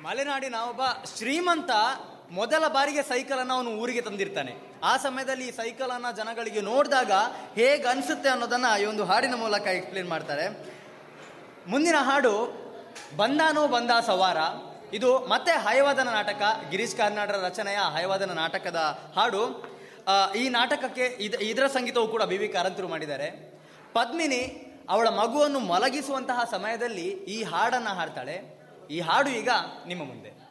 ಮಲೆನಾಡಿನ ಒಬ್ಬ ಶ್ರೀಮಂತ ಮೊದಲ ಬಾರಿಗೆ ಸೈಕಲ್ ಅನ್ನ ಅವನು ಊರಿಗೆ ತಂದಿರ್ತಾನೆ ಆ ಸಮಯದಲ್ಲಿ ಈ ಸೈಕಲ್ ಅನ್ನ ಜನಗಳಿಗೆ ನೋಡಿದಾಗ ಹೇಗೆ ಅನ್ಸುತ್ತೆ ಅನ್ನೋದನ್ನ ಈ ಒಂದು ಹಾಡಿನ ಮೂಲಕ ಎಕ್ಸ್ಪ್ಲೇನ್ ಮಾಡ್ತಾರೆ ಮುಂದಿನ ಹಾಡು ಬಂದಾನೋ ಬಂದ ಸವಾರ ಇದು ಮತ್ತೆ ಹಯವಾದನ ನಾಟಕ ಗಿರೀಶ್ ಕಾರ್ನಾಡರ ರಚನೆಯ ಹಯವಾದನ ನಾಟಕದ ಹಾಡು ಆ, ಈ ನಾಟಕಕ್ಕೆ ಇದ ಇದರ ಸಂಗೀತವು ಕೂಡ ಬಿ ವಿ ಕಾರಂತರು ಮಾಡಿದ್ದಾರೆ ಪದ್ಮಿನಿ ಅವಳ ಮಗುವನ್ನು ಮಲಗಿಸುವಂತಹ ಸಮಯದಲ್ಲಿ ಈ ಹಾಡನ್ನ ಹಾಡ್ತಾಳೆ ಈ ಹಾಡು ಈಗ ನಿಮ್ಮ ಮುಂದೆ